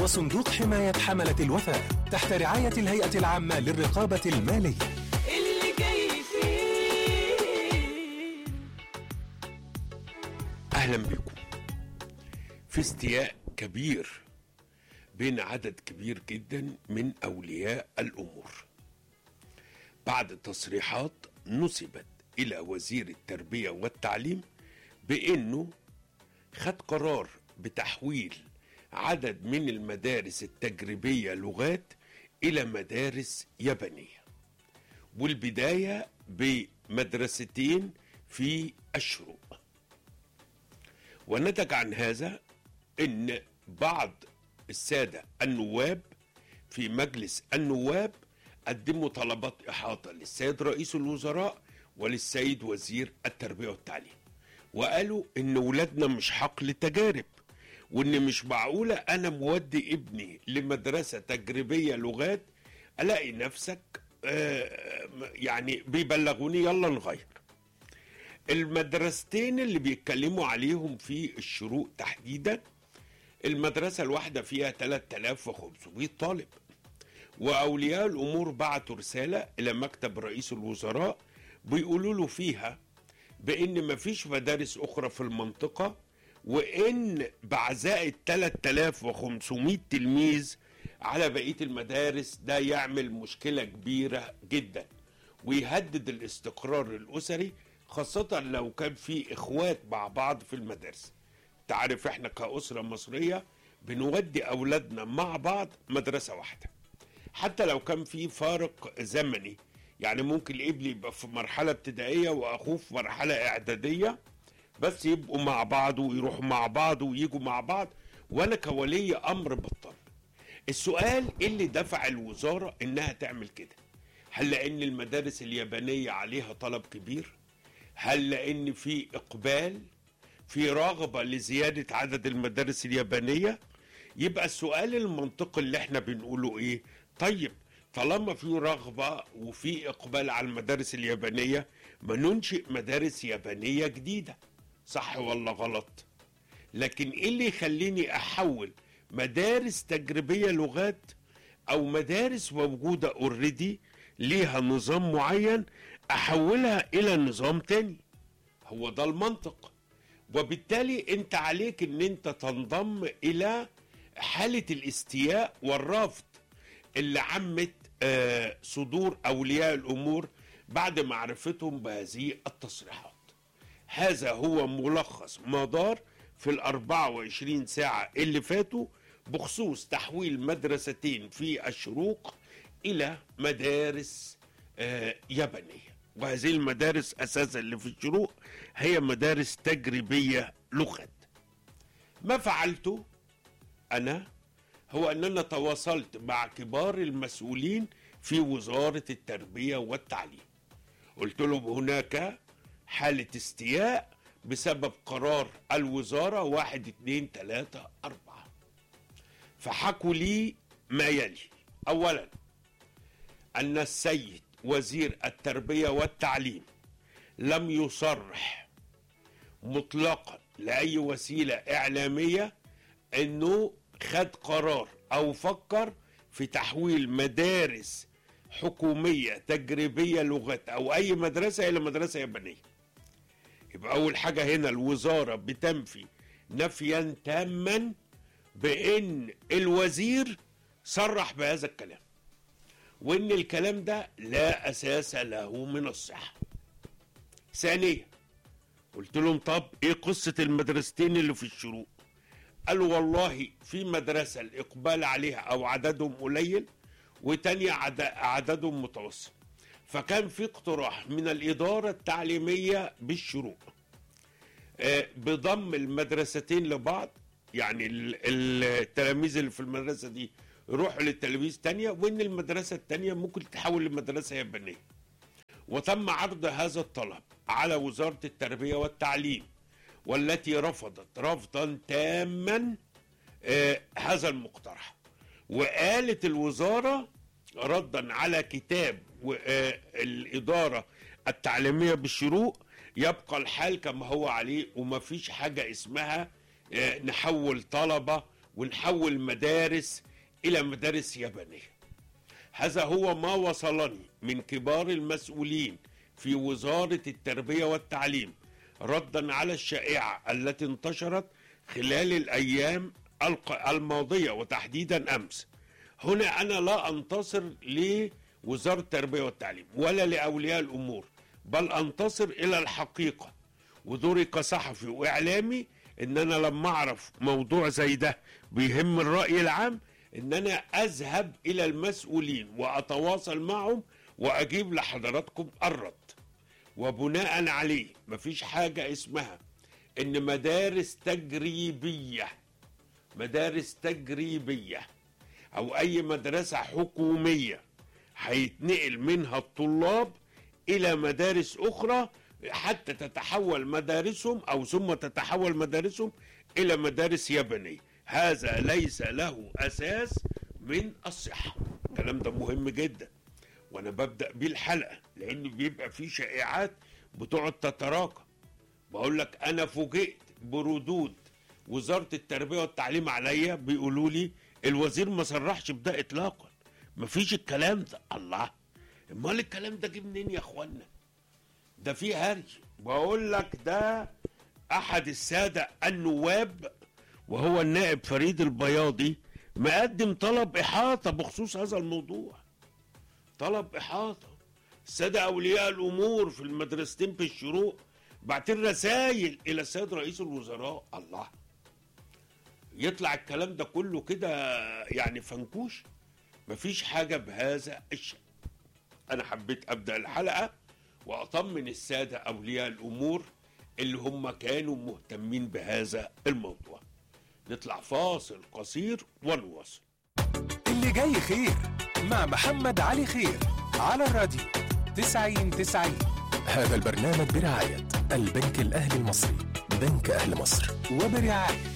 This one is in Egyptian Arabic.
وصندوق حماية حملة الوثائق تحت رعاية الهيئة العامة للرقابة المالية اللي جاي فيه اهلا بكم في استياء كبير بين عدد كبير جدا من اولياء الامور بعد تصريحات نسبت الى وزير التربيه والتعليم بانه خد قرار بتحويل عدد من المدارس التجريبيه لغات الى مدارس يابانيه والبدايه بمدرستين في الشروق ونتج عن هذا ان بعض الساده النواب في مجلس النواب قدموا طلبات احاطه للسيد رئيس الوزراء وللسيد وزير التربيه والتعليم وقالوا ان ولادنا مش حقل تجارب وان مش معقوله انا مودي ابني لمدرسه تجريبيه لغات الاقي نفسك آه، يعني بيبلغوني يلا نغير المدرستين اللي بيتكلموا عليهم في الشروق تحديدا المدرسة الواحدة فيها 3500 طالب وأولياء الأمور بعتوا رسالة إلى مكتب رئيس الوزراء بيقولوا له فيها بأن مفيش مدارس أخرى في المنطقة وإن بعزاء ال 3500 تلميذ على بقية المدارس ده يعمل مشكلة كبيرة جدا ويهدد الاستقرار الأسري خاصة لو كان في إخوات مع بعض في المدارس تعرف احنا كأسرة مصرية بنودي أولادنا مع بعض مدرسة واحدة حتى لو كان في فارق زمني يعني ممكن ابني يبقى في مرحلة ابتدائية وأخوه في مرحلة إعدادية بس يبقوا مع بعض ويروحوا مع بعض ويجوا مع بعض وأنا كولي أمر بضطر السؤال إيه اللي دفع الوزارة إنها تعمل كده هل لأن المدارس اليابانية عليها طلب كبير هل لأن في إقبال في رغبة لزيادة عدد المدارس اليابانية يبقى السؤال المنطقي اللي احنا بنقوله ايه طيب طالما في رغبة وفي إقبال على المدارس اليابانية ما ننشئ مدارس يابانية جديدة صح ولا غلط لكن ايه اللي يخليني احول مدارس تجريبيه لغات او مدارس موجوده اوريدي ليها نظام معين احولها الى نظام تاني هو ده المنطق وبالتالي انت عليك ان انت تنضم الى حاله الاستياء والرفض اللي عمت آه، صدور اولياء الامور بعد معرفتهم بهذه التصريحات هذا هو ملخص ما دار في ال 24 ساعة اللي فاتوا بخصوص تحويل مدرستين في الشروق إلى مدارس آه، يابانية وهذه المدارس أساسا اللي في الشروق هي مدارس تجريبية لغات ما فعلته أنا هو أننا تواصلت مع كبار المسؤولين في وزارة التربية والتعليم قلت لهم هناك حالة استياء بسبب قرار الوزارة واحد اتنين تلاتة أربعة فحكوا لي ما يلي أولا أن السيد وزير التربية والتعليم لم يصرح مطلقا لأي وسيلة إعلامية أنه خد قرار أو فكر في تحويل مدارس حكومية تجريبية لغات أو أي مدرسة إلى مدرسة يابانية يبقى أول حاجة هنا الوزارة بتنفي نفيا تاما بأن الوزير صرح بهذا الكلام وأن الكلام ده لا أساس له من الصحة ثانيا قلت لهم طب ايه قصة المدرستين اللي في الشروق قالوا والله في مدرسة الإقبال عليها أو عددهم قليل وتانية عد- عددهم متوسط فكان في اقتراح من الإدارة التعليمية بالشروق آه، بضم المدرستين لبعض يعني ال- ال- التلاميذ اللي في المدرسة دي يروحوا للتلاميذ تانية وإن المدرسة التانية ممكن تتحول لمدرسة يابانية وتم عرض هذا الطلب على وزارة التربية والتعليم والتي رفضت رفضا تاما آه، هذا المقترح وقالت الوزارة ردا على كتاب و- آه، الإدارة التعليمية بالشروق يبقى الحال كما هو عليه وما فيش حاجة اسمها آه، نحول طلبة ونحول مدارس الى مدارس يابانيه هذا هو ما وصلني من كبار المسؤولين في وزاره التربيه والتعليم ردا على الشائعه التي انتشرت خلال الايام الق- الماضيه وتحديدا امس هنا انا لا انتصر لوزاره التربيه والتعليم ولا لاولياء الامور بل انتصر الى الحقيقه ودوري كصحفي واعلامي ان انا لما اعرف موضوع زي ده بيهم الراي العام ان انا اذهب الى المسؤولين واتواصل معهم واجيب لحضراتكم الرد وبناء عليه مفيش حاجه اسمها ان مدارس تجريبيه مدارس تجريبيه او اي مدرسه حكوميه هيتنقل منها الطلاب الى مدارس اخرى حتى تتحول مدارسهم او ثم تتحول مدارسهم الى مدارس يابانيه هذا ليس له اساس من الصحه الكلام ده مهم جدا وانا ببدا بيه الحلقه لان بيبقى في شائعات بتقعد تتراكم بقول لك انا فوجئت بردود وزاره التربيه والتعليم عليا بيقولوا لي الوزير ما صرحش بده اطلاقا مفيش الكلام ده الله امال الكلام ده جه منين يا اخوانا ده في هري بقول لك ده احد الساده النواب وهو النائب فريد البياضي مقدم طلب احاطه بخصوص هذا الموضوع طلب احاطه الساده اولياء الامور في المدرستين في الشروق بعتين رسائل الى السيد رئيس الوزراء الله يطلع الكلام ده كله كده يعني فنكوش مفيش حاجه بهذا الشأن انا حبيت ابدا الحلقه واطمن الساده اولياء الامور اللي هم كانوا مهتمين بهذا الموضوع نطلع فاصل قصير ونواصل اللي جاي خير مع محمد علي خير على الراديو 90 90 هذا البرنامج برعاية البنك الأهلي المصري بنك أهل مصر وبرعاية